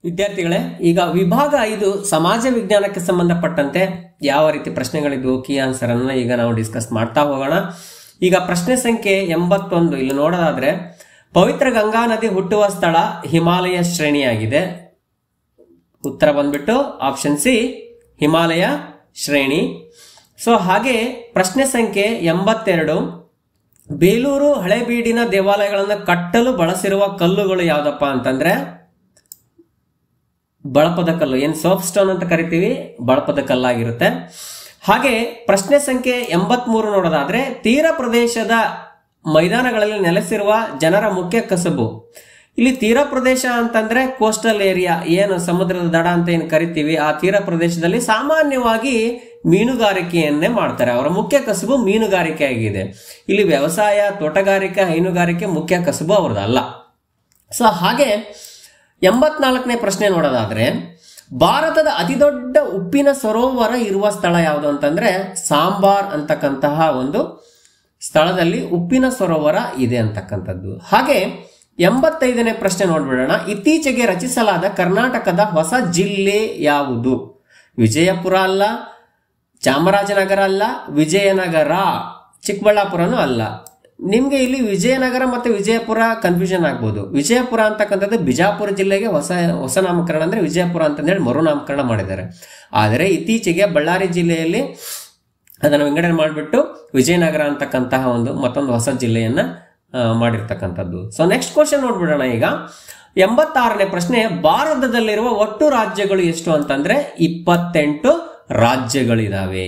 ವಿದ್ಯಾರ್ಥಿಗಳೇ ಈಗ ವಿಭಾಗ ಐದು ಸಮಾಜ ವಿಜ್ಞಾನಕ್ಕೆ ಸಂಬಂಧಪಟ್ಟಂತೆ ಯಾವ ರೀತಿ ಪ್ರಶ್ನೆಗಳಿದ್ವು ಕೀ ಆನ್ಸರ್ ಅನ್ನ ಈಗ ನಾವು ಡಿಸ್ಕಸ್ ಮಾಡ್ತಾ ಹೋಗೋಣ ಈಗ ಪ್ರಶ್ನೆ ಸಂಖ್ಯೆ ಎಂಬತ್ತೊಂದು ಇಲ್ಲಿ ನೋಡೋದಾದ್ರೆ ಪವಿತ್ರ ಗಂಗಾ ನದಿ ಹುಟ್ಟುವ ಸ್ಥಳ ಹಿಮಾಲಯ ಶ್ರೇಣಿಯಾಗಿದೆ ಉತ್ತರ ಬಂದ್ಬಿಟ್ಟು ಆಪ್ಷನ್ ಸಿ ಹಿಮಾಲಯ ಶ್ರೇಣಿ ಸೊ ಹಾಗೆ ಪ್ರಶ್ನೆ ಸಂಖ್ಯೆ ಎಂಬತ್ತೆರಡು ಬೇಲೂರು ಹಳೆಬೀಡಿನ ದೇವಾಲಯಗಳನ್ನು ಕಟ್ಟಲು ಬಳಸಿರುವ ಕಲ್ಲುಗಳು ಯಾವ್ದಪ್ಪ ಅಂತಂದ್ರೆ ಬಳಪದ ಕಲ್ಲು ಏನ್ ಸೋಪ್ ಸ್ಟೋನ್ ಅಂತ ಕರಿತೀವಿ ಬಳಪದ ಕಲ್ಲಾಗಿರುತ್ತೆ ಹಾಗೆ ಪ್ರಶ್ನೆ ಸಂಖ್ಯೆ ಎಂಬತ್ಮೂರು ನೋಡೋದಾದ್ರೆ ತೀರ ಪ್ರದೇಶದ ಮೈದಾನಗಳಲ್ಲಿ ನೆಲೆಸಿರುವ ಜನರ ಮುಖ್ಯ ಕಸಬು ಇಲ್ಲಿ ತೀರ ಪ್ರದೇಶ ಅಂತಂದ್ರೆ ಕೋಸ್ಟಲ್ ಏರಿಯಾ ಏನು ಸಮುದ್ರದ ದಡ ಅಂತ ಏನು ಕರಿತೀವಿ ಆ ತೀರ ಪ್ರದೇಶದಲ್ಲಿ ಸಾಮಾನ್ಯವಾಗಿ ಮೀನುಗಾರಿಕೆಯನ್ನೇ ಮಾಡ್ತಾರೆ ಅವರ ಮುಖ್ಯ ಕಸಬು ಮೀನುಗಾರಿಕೆ ಆಗಿದೆ ಇಲ್ಲಿ ವ್ಯವಸಾಯ ತೋಟಗಾರಿಕೆ ಹೈನುಗಾರಿಕೆ ಮುಖ್ಯ ಕಸಬು ಅವ್ರದ್ದಲ್ಲ ಸೊ ಹಾಗೆ ಎಂಬತ್ನಾಲ್ಕನೇ ಪ್ರಶ್ನೆ ನೋಡೋದಾದ್ರೆ ಭಾರತದ ಅತಿದೊಡ್ಡ ಉಪ್ಪಿನ ಸರೋವರ ಇರುವ ಸ್ಥಳ ಯಾವುದು ಅಂತಂದ್ರೆ ಸಾಂಬಾರ್ ಅಂತಕ್ಕಂತಹ ಒಂದು ಸ್ಥಳದಲ್ಲಿ ಉಪ್ಪಿನ ಸರೋವರ ಇದೆ ಅಂತಕ್ಕಂಥದ್ದು ಹಾಗೆ ಎಂಬತ್ತೈದನೇ ಪ್ರಶ್ನೆ ನೋಡ್ಬಿಡೋಣ ಇತ್ತೀಚೆಗೆ ರಚಿಸಲಾದ ಕರ್ನಾಟಕದ ಹೊಸ ಜಿಲ್ಲೆ ಯಾವುದು ವಿಜಯಪುರ ಅಲ್ಲ ಚಾಮರಾಜನಗರ ಅಲ್ಲ ವಿಜಯನಗರ ಚಿಕ್ಕಬಳ್ಳಾಪುರನೂ ಅಲ್ಲ ನಿಮ್ಗೆ ಇಲ್ಲಿ ವಿಜಯನಗರ ಮತ್ತೆ ವಿಜಯಪುರ ಕನ್ಫ್ಯೂಷನ್ ಆಗ್ಬೋದು ವಿಜಯಪುರ ಅಂತಕ್ಕಂಥದ್ದು ಬಿಜಾಪುರ ಜಿಲ್ಲೆಗೆ ಹೊಸ ಹೊಸ ನಾಮಕರಣ ಅಂದ್ರೆ ವಿಜಯಪುರ ಅಂತಂದೇಳಿ ಮರು ನಾಮಕರಣ ಮಾಡಿದ್ದಾರೆ ಆದರೆ ಇತ್ತೀಚೆಗೆ ಬಳ್ಳಾರಿ ಜಿಲ್ಲೆಯಲ್ಲಿ ಅದನ್ನು ವಿಂಗಡಣೆ ಮಾಡಿಬಿಟ್ಟು ವಿಜಯನಗರ ಅಂತಕ್ಕಂತಹ ಒಂದು ಮತ್ತೊಂದು ಹೊಸ ಜಿಲ್ಲೆಯನ್ನ ಆ, ಮಾಡಿರ್ತಕ್ಕಂಥದ್ದು ಸೊ ನೆಕ್ಸ್ಟ್ ಕ್ವಶನ್ ನೋಡ್ಬಿಡೋಣ ಈಗ ಎಂಬತ್ತಾರನೇ ಪ್ರಶ್ನೆ ಭಾರತದಲ್ಲಿರುವ ಒಟ್ಟು ರಾಜ್ಯಗಳು ಎಷ್ಟು ಅಂತಂದ್ರೆ ಇಪ್ಪತ್ತೆಂಟು ರಾಜ್ಯಗಳಿದಾವೆ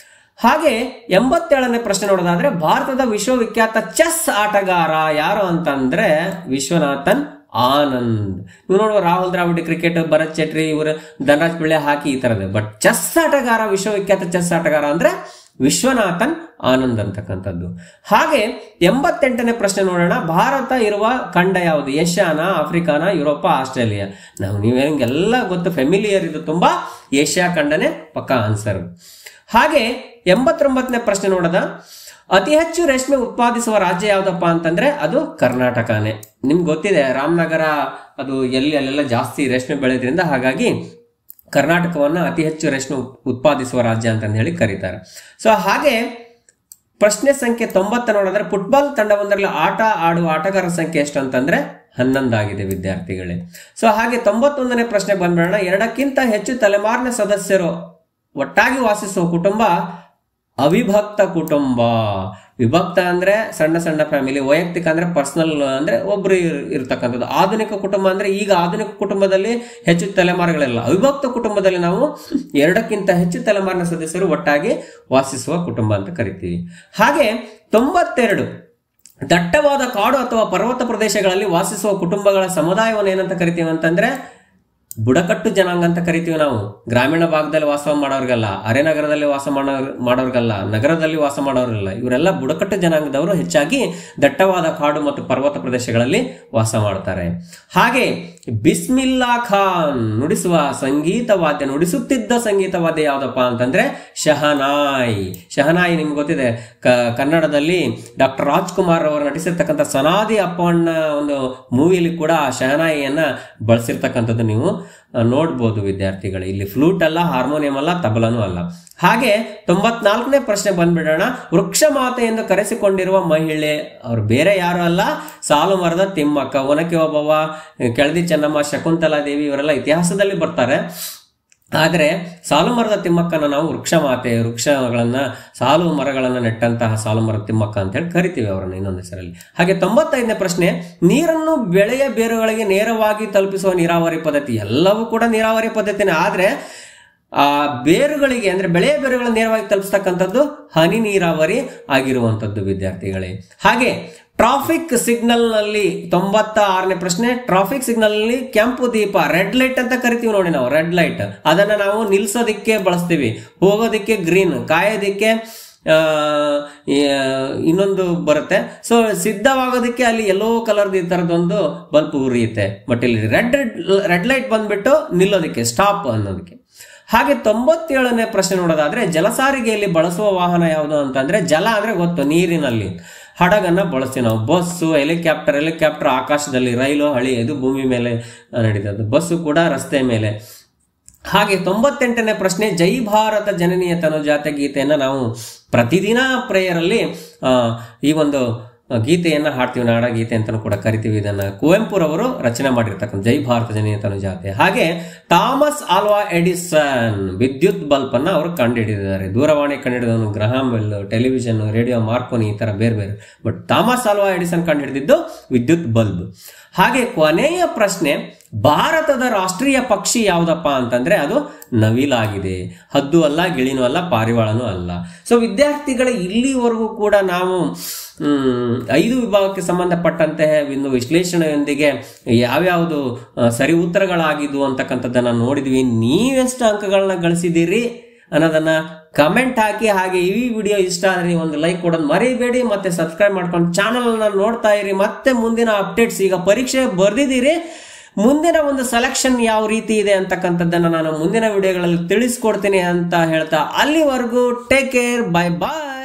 ಹಾಗೆ ಎಂಬತ್ತೇಳನೇ ಪ್ರಶ್ನೆ ನೋಡೋದಾದ್ರೆ ಭಾರತದ ವಿಶ್ವವಿಖ್ಯಾತ ಚೆಸ್ ಆಟಗಾರ ಯಾರು ಅಂತಂದ್ರೆ ವಿಶ್ವನಾಥನ್ ಆನಂದ್ ನೀವು ನೋಡುವ ರಾಹುಲ್ ದ್ರಾವಿಡ್ ಕ್ರಿಕೆಟ್ ಭರತ್ ಚಟ್ರಿ ಇವರು ಧನರಾಜ್ ಪಿಳ್ಳೆ ಹಾಕಿ ಈ ತರದ್ದು ಬಟ್ ಚೆಸ್ ಆಟಗಾರ ವಿಶ್ವವಿಖ್ಯಾತ ಚೆಸ್ ಆಟಗಾರ ಅಂದ್ರೆ ವಿಶ್ವನಾಥನ್ ಆನಂದ್ ಅಂತಕ್ಕಂಥದ್ದು ಹಾಗೆ ಎಂಬತ್ತೆಂಟನೇ ಪ್ರಶ್ನೆ ನೋಡೋಣ ಭಾರತ ಇರುವ ಖಂಡ ಯಾವುದು ಏಷ್ಯಾನ ಆಫ್ರಿಕಾನ ಯುರೋಪ ಆಸ್ಟ್ರೇಲಿಯಾ ನಾವು ನೀವು ಎಲ್ಲ ಗೊತ್ತು ಫೆಮಿಲಿಯರ್ ಇದು ತುಂಬಾ ಏಷ್ಯಾ ಖಂಡನೇ ಪಕ್ಕಾ ಆನ್ಸರ್ ಹಾಗೆ ಎಂಬತ್ತೊಂಬತ್ತನೇ ಪ್ರಶ್ನೆ ನೋಡದ ಅತಿ ಹೆಚ್ಚು ರೇಷ್ಮೆ ಉತ್ಪಾದಿಸುವ ರಾಜ್ಯ ಯಾವ್ದಪ್ಪ ಅಂತಂದ್ರೆ ಅದು ಕರ್ನಾಟಕನೇ ನಿಮ್ಗೆ ಗೊತ್ತಿದೆ ರಾಮನಗರ ಅದು ಎಲ್ಲಿ ಅಲ್ಲೆಲ್ಲ ಜಾಸ್ತಿ ರೇಷ್ಮೆ ಬೆಳೆದ್ರಿಂದ ಹಾಗಾಗಿ ಕರ್ನಾಟಕವನ್ನ ಅತಿ ಹೆಚ್ಚು ರೇಷ್ಮೆ ಉತ್ಪಾದಿಸುವ ರಾಜ್ಯ ಅಂತ ಹೇಳಿ ಕರೀತಾರೆ ಸೊ ಹಾಗೆ ಪ್ರಶ್ನೆ ಸಂಖ್ಯೆ ತೊಂಬತ್ತ ನೋಡಿದ್ರೆ ಫುಟ್ಬಾಲ್ ತಂಡವೊಂದರಲ್ಲಿ ಆಟ ಆಡುವ ಆಟಗಾರರ ಸಂಖ್ಯೆ ಎಷ್ಟು ಅಂತಂದ್ರೆ ಹನ್ನೊಂದಾಗಿದೆ ವಿದ್ಯಾರ್ಥಿಗಳೇ ಸೊ ಹಾಗೆ ತೊಂಬತ್ತೊಂದನೇ ಪ್ರಶ್ನೆ ಬಂದ್ಬಿಡೋಣ ಎರಡಕ್ಕಿಂತ ಹೆಚ್ಚು ತಲೆಮಾರಿನ ಸದಸ್ಯರು ಒಟ್ಟಾಗಿ ವಾಸಿಸುವ ಕುಟುಂಬ ಅವಿಭಕ್ತ ಕುಟುಂಬ ವಿಭಕ್ತ ಅಂದ್ರೆ ಸಣ್ಣ ಸಣ್ಣ ಫ್ಯಾಮಿಲಿ ವೈಯಕ್ತಿಕ ಅಂದ್ರೆ ಪರ್ಸನಲ್ ಅಂದ್ರೆ ಒಬ್ರು ಇರ್- ಇರ್ತಕ್ಕಂಥದ್ದು ಆಧುನಿಕ ಕುಟುಂಬ ಅಂದ್ರೆ ಈಗ ಆಧುನಿಕ ಕುಟುಂಬದಲ್ಲಿ ಹೆಚ್ಚು ತಲೆಮಾರುಗಳಿಲ್ಲ ಅವಿಭಕ್ತ ಕುಟುಂಬದಲ್ಲಿ ನಾವು ಎರಡಕ್ಕಿಂತ ಹೆಚ್ಚು ತಲೆಮಾರಿನ ಸದಸ್ಯರು ಒಟ್ಟಾಗಿ ವಾಸಿಸುವ ಕುಟುಂಬ ಅಂತ ಕರಿತೀವಿ ಹಾಗೆ ತೊಂಬತ್ತೆರಡು ದಟ್ಟವಾದ ಕಾಡು ಅಥವಾ ಪರ್ವತ ಪ್ರದೇಶಗಳಲ್ಲಿ ವಾಸಿಸುವ ಕುಟುಂಬಗಳ ಸಮುದಾಯವನ್ನು ಏನಂತ ಕರಿತೀವಿ ಅಂತಂದ್ರೆ ಬುಡಕಟ್ಟು ಜನಾಂಗ ಅಂತ ಕರಿತೀವಿ ನಾವು ಗ್ರಾಮೀಣ ಭಾಗದಲ್ಲಿ ವಾಸ ಮಾಡೋರ್ಗಲ್ಲ ಅರೆನಗರದಲ್ಲಿ ವಾಸ ಮಾಡೋ ಮಾಡೋರ್ಗಲ್ಲ ನಗರದಲ್ಲಿ ವಾಸ ಮಾಡೋರ್ಗಲ್ಲ ಇವರೆಲ್ಲ ಬುಡಕಟ್ಟು ಜನಾಂಗದವರು ಹೆಚ್ಚಾಗಿ ದಟ್ಟವಾದ ಕಾಡು ಮತ್ತು ಪರ್ವತ ಪ್ರದೇಶಗಳಲ್ಲಿ ವಾಸ ಮಾಡ್ತಾರೆ ಹಾಗೆ ಬಿಸ್ಮಿಲ್ಲಾ ಖಾನ್ ನುಡಿಸುವ ಸಂಗೀತ ವಾದ್ಯ ನುಡಿಸುತ್ತಿದ್ದ ಸಂಗೀತ ವಾದ್ಯ ಯಾವ್ದಪ್ಪ ಅಂತಂದ್ರೆ ಶಹನಾಯಿ ಶಹನಾಯಿ ನಿಮ್ಗೆ ಗೊತ್ತಿದೆ ಕ- ಕನ್ನಡದಲ್ಲಿ ಡಾಕ್ಟರ್ ರಾಜ್ಕುಮಾರ್ ಅವರು ನಟಿಸಿರ್ತಕ್ಕಂಥ ಸನಾದಿ ಅಪ್ಪಣ್ಣ ಒಂದು ಮೂವಿಯಲ್ಲಿ ಕೂಡ ಆ ಶಹನಾಯಿಯನ್ನ ಬಳಸಿರ್ತಕ್ಕಂಥದ್ದು ನೀವು ಆ, ನೋಡ್ಬೋದು ವಿದ್ಯಾರ್ಥಿಗಳು ಇಲ್ಲಿ ಫ್ಲೂಟ್ ಅಲ್ಲ ಹಾರ್ಮೋನಿಯಂ ಅಲ್ಲ ತಬಲನೂ ಅಲ್ಲ ಹಾಗೆ ತೊಂಬತ್ನಾಲ್ಕನೇ ಪ್ರಶ್ನೆ ಬಂದ್ಬಿಡೋಣ ವೃಕ್ಷ ಮಾತೆ ಎಂದು ಕರೆಸಿಕೊಂಡಿರುವ ಮಹಿಳೆ ಅವ್ರು ಬೇರೆ ಯಾರು ಅಲ್ಲ ಸಾಲು ಮರದ ತಿಮ್ಮಕ್ಕ ಒನಕೆ ಓಬವ್ವ ಕೆಳದಿ ಚೆನ್ನಮ್ಮ ಶಕುಂತಲಾ ದೇವಿ ಇವರೆಲ್ಲ ಇತಿಹಾಸದಲ್ಲಿ ಬರ್ತಾರೆ ಆದರೆ ಸಾಲು ಮರದ ತಿಮ್ಮಕ್ಕನ ನಾವು ವೃಕ್ಷ ಮಾತೆ ವೃಕ್ಷಗಳನ್ನ ಸಾಲು ಮರಗಳನ್ನ ನೆಟ್ಟಂತಹ ಸಾಲು ಮರದ ತಿಮ್ಮಕ್ಕ ಅಂತ ಹೇಳಿ ಕರಿತೀವಿ ಅವರನ್ನು ಇನ್ನೊಂದು ಹೆಸರಲ್ಲಿ ಹಾಗೆ ತೊಂಬತ್ತೈದನೇ ಪ್ರಶ್ನೆ ನೀರನ್ನು ಬೆಳೆಯ ಬೇರುಗಳಿಗೆ ನೇರವಾಗಿ ತಲುಪಿಸುವ ನೀರಾವರಿ ಪದ್ಧತಿ ಎಲ್ಲವೂ ಕೂಡ ನೀರಾವರಿ ಪದ್ಧತಿನೇ ಆದ್ರೆ ಆ ಬೇರುಗಳಿಗೆ ಅಂದ್ರೆ ಬೆಳೆಯ ಬೇರುಗಳನ್ನು ನೇರವಾಗಿ ತಲುಪಿಸ್ತಕ್ಕಂಥದ್ದು ಹನಿ ನೀರಾವರಿ ಆಗಿರುವಂಥದ್ದು ವಿದ್ಯಾರ್ಥಿಗಳೇ ಹಾಗೆ ಟ್ರಾಫಿಕ್ ಸಿಗ್ನಲ್ ನಲ್ಲಿ ತೊಂಬತ್ತ ಆರನೇ ಪ್ರಶ್ನೆ ಟ್ರಾಫಿಕ್ ಸಿಗ್ನಲ್ ನಲ್ಲಿ ಕೆಂಪು ದೀಪ ರೆಡ್ ಲೈಟ್ ಅಂತ ಕರಿತೀವಿ ನೋಡಿ ನಾವು ರೆಡ್ ಲೈಟ್ ಅದನ್ನ ನಾವು ನಿಲ್ಸೋದಿಕ್ಕೆ ಬಳಸ್ತೀವಿ ಹೋಗೋದಿಕ್ಕೆ ಗ್ರೀನ್ ಕಾಯೋದಿಕ್ಕೆ ಆ, ಈ, ಇನ್ನೊಂದು ಬರುತ್ತೆ ಸೊ ಸಿದ್ಧವಾಗೋದಕ್ಕೆ ಅಲ್ಲಿ ಎಲ್ಲೋ ಕಲರ್ದು ಈ ಥರದೊಂದು ಬಲ್ಪ್ ಉರಿಯುತ್ತೆ ಬಟ್ ಇಲ್ಲಿ ರೆಡ್ ರೆಡ್ ಲೈಟ್ ಬಂದ್ಬಿಟ್ಟು ನಿಲ್ಲೋದಕ್ಕೆ ಸ್ಟಾಪ್ ಅನ್ನೋದಕ್ಕೆ ಹಾಗೆ ತೊಂಬತ್ತೇಳನೇ ಪ್ರಶ್ನೆ ನೋಡೋದಾದ್ರೆ ಜಲಸಾರಿಗೆಯಲ್ಲಿ ಬಳಸುವ ವಾಹನ ಯಾವುದು ಅಂತಂದ್ರೆ ಜಲ ಅಂದ್ರೆ ಗೊತ್ತು ನೀರಿನಲ್ಲಿ ಹಡಗನ್ನ ಬಳಸ್ತೀವಿ ನಾವು ಬಸ್ಸು ಹೆಲಿಕಾಪ್ಟರ್ ಹೆಲಿಕಾಪ್ಟರ್ ಆಕಾಶದಲ್ಲಿ ರೈಲು ಹಳಿ ಇದು ಭೂಮಿ ಮೇಲೆ ನಡೀತದೆ ಬಸ್ಸು ಕೂಡ ರಸ್ತೆ ಮೇಲೆ ಹಾಗೆ ತೊಂಬತ್ತೆಂಟನೇ ಪ್ರಶ್ನೆ ಜೈ ಭಾರತ ಜನನೀಯ ತನುಜಾತೆ ಗೀತೆಯನ್ನು ನಾವು ಪ್ರತಿದಿನ ಪ್ರೇಯರಲ್ಲಿ ಆ, ಈ ಒಂದು ಗೀತೆಯನ್ನು ಹಾಡ್ತೀವಿ ನಾಡ ಗೀತೆ ಅಂತಲೂ ಕೂಡ ಕರಿತೀವಿ ಇದನ್ನು ಕುವೆಂಪುರವರು ರಚನೆ ಮಾಡಿರ್ತಕ್ಕಂಥ ಜೈ ಭಾರತ ಜನನೀಯ ತನುಜಾತೆ ಹಾಗೆ ಥಾಮಸ್ ಆಲ್ವಾ ಎಡಿಸನ್ ವಿದ್ಯುತ್ ಬಲ್ಬ್ ಅನ್ನ ಅವರು ಕಂಡುಹಿಡಿದಿದ್ದಾರೆ ದೂರವಾಣಿ ಕಂಡುಹಿಡಿದವನು Graham Bell television radio Marconi ಈ ತರ ಬೇರೆ ಬೇರೆ ಬಟ್ ಥಾಮಸ್ ಆಲ್ವಾ ಎಡಿಸನ್ ಕಂಡುಹಿಡಿದಿದ್ದು ವಿದ್ಯುತ್ ಬಲ್ಬ್ ಹಾಗೆ ಕೊನೆಯ ಪ್ರಶ್ನೆ ಭಾರತದ ರಾಷ್ಟ್ರೀಯ ಪಕ್ಷಿ ಯಾವುದಪ್ಪ ಅಂತಂದ್ರೆ ಅದು ನವಿಲಾಗಿದೆ ಹದ್ದು ಅಲ್ಲ ಗಿಳಿನೂ ಅಲ್ಲ ಪಾರಿವಾಳನೂ ಅಲ್ಲ ಸೊ ವಿದ್ಯಾರ್ಥಿಗಳ ಇಲ್ಲಿವರೆಗೂ ಕೂಡ ನಾವು ಮ್, ಐದು ವಿಭಾಗಕ್ಕೆ ಸಂಬಂಧಪಟ್ಟಂತೆ ಒಂದು ವಿಶ್ಲೇಷಣೆಯೊಂದಿಗೆ ಯಾವ್ಯಾವುದು ಆ, ಸರಿ ಉತ್ತರಗಳಾಗಿದ್ವು ಅಂತಕ್ಕಂಥದ್ದನ್ನ ನೋಡಿದ್ವಿ ನೀವೆಷ್ಟು ಅಂಕಗಳನ್ನ ಗಳಿಸಿದ್ದೀರಿ ಅನ್ನೋದನ್ನ ಕಮೆಂಟ್ ಹಾಕಿ ಹಾಗೆ ಈ ವಿಡಿಯೋ ಇಷ್ಟ ಆದ್ರೆ ನೀವು ಒಂದು ಲೈಕ್ ಕೊಡೋದು ಮರಿಬೇಡಿ ಮತ್ತೆ ಸಬ್ಸ್ಕ್ರೈಬ್ ಮಾಡ್ಕೊಂಡು ಚಾನಲ್ನ ನೋಡ್ತಾ ಇರಿ ಮತ್ತೆ ಮುಂದಿನ ಅಪ್ಡೇಟ್ಸ್ ಈಗ ಪರೀಕ್ಷೆ ಬರ್ದಿದ್ದೀರಿ ಮುಂದಿನ ಒಂದು ಸೆಲೆಕ್ಷನ್ ಯಾವ ರೀತಿ ಇದೆ ಅಂತಕ್ಕಂಥದ್ದನ್ನ ನಾನು ಮುಂದಿನ ವಿಡಿಯೋಗಳಲ್ಲಿ ತಿಳಿಸ್ಕೊಡ್ತೀನಿ ಅಂತ ಹೇಳ್ತಾ ಅಲ್ಲಿವರೆಗೂ ಟೇಕ್ ಕೇರ್ ಬೈ ಬಾಯ್